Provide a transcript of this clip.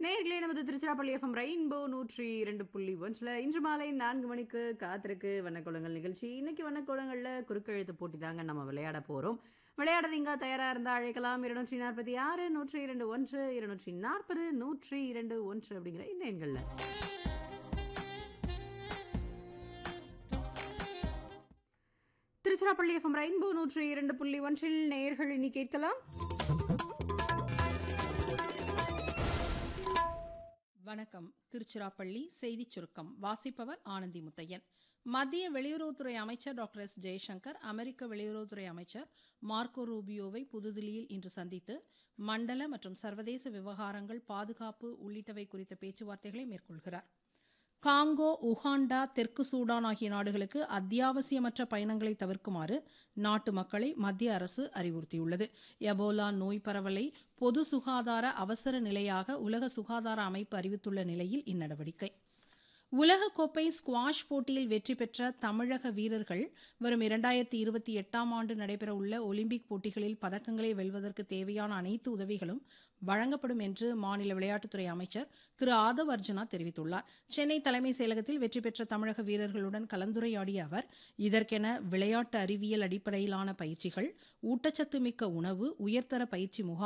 நேர்களே நமது Tiruchirappalli FM rainbow நூற்றி இரண்டு புள்ளி ஒன்றில் இன்று மாலை நான்கு மணிக்கு காத்திருக்கு வண்ணக்கோலங்கள் நிகழ்ச்சி இன்னைக்கு வண்ணக்கோலங்களில் குறுக்கெழுத்து போட்டி தாங்க நம்ம விளையாட போகிறோம் விளையாட நீங்கள் தயாராக இருந்தால் அழைக்கலாம் இருநூற்றி நாற்பத்தி ஆறு நூற்றி இரண்டு ஒன்று இருநூற்றி நாற்பது நூற்றி இரண்டு ஒன்று அப்படிங்கிற இந்த எண்களில் திருச்சிராப்பள்ளி எஃப்எம் ரெயின்போ நூற்றி இரண்டு புள்ளி ஒன்றில் நேயர்கள் இனி கேட்கலாம் வணக்கம் திருச்சிராப்பள்ளி செய்திச் சுருக்கம் வாசிப்பவர் ஆனந்தி முத்தையன் மத்திய வெளியுறவுத்துறை அமைச்சர் டாக்டர் எஸ் ஜெய்சங்கர் அமெரிக்க வெளியுறவுத்துறை அமைச்சர் மார்க்கோ ரூபியோவை புதுதில்லியில் இன்று சந்தித்து மண்டல மற்றும் சர்வதேச விவகாரங்கள் பாதுகாப்பு உள்ளிட்டவை குறித்த பேச்சுவார்த்தைகளை மேற்கொள்கிறார் காங்கோ உகாண்டா தெற்கு சூடான் ஆகிய நாடுகளுக்கு அத்தியாவசியமற்ற பயணங்களை தவிர்க்குமாறு நாட்டு மக்களை மத்திய அரசு அறிவுறுத்தியுள்ளது எபோலா நோய் பரவலை பொது சுகாதார அவசர நிலையாக உலக சுகாதார அமைப்பு அறிவித்துள்ள நிலையில் இந்நடவடிக்கை உலகக்கோப்பை ஸ்குவாஷ் போட்டியில் வெற்றி பெற்ற தமிழக வீரர்கள் வரும் இரண்டாயிரத்தி இருபத்தி எட்டாம் ஆண்டு நடைபெறவுள்ள ஒலிம்பிக் போட்டிகளில் பதக்கங்களை வெல்வதற்கு தேவையான அனைத்து உதவிகளும் வழங்கப்படும் என்று மாநில விளையாட்டுத்துறை அமைச்சர் திரு ஆதவ் அர்ஜுனா தெரிவித்துள்ளார் சென்னை தலைமைச் செயலகத்தில் வெற்றி பெற்ற தமிழக வீரர்களுடன் கலந்துரையாடிய அவர் இதற்கென விளையாட்டு அறிவியல் அடிப்படையிலான பயிற்சிகள் ஊட்டச்சத்து மிக்க உணவு உயர்தர பயிற்சி முகாம்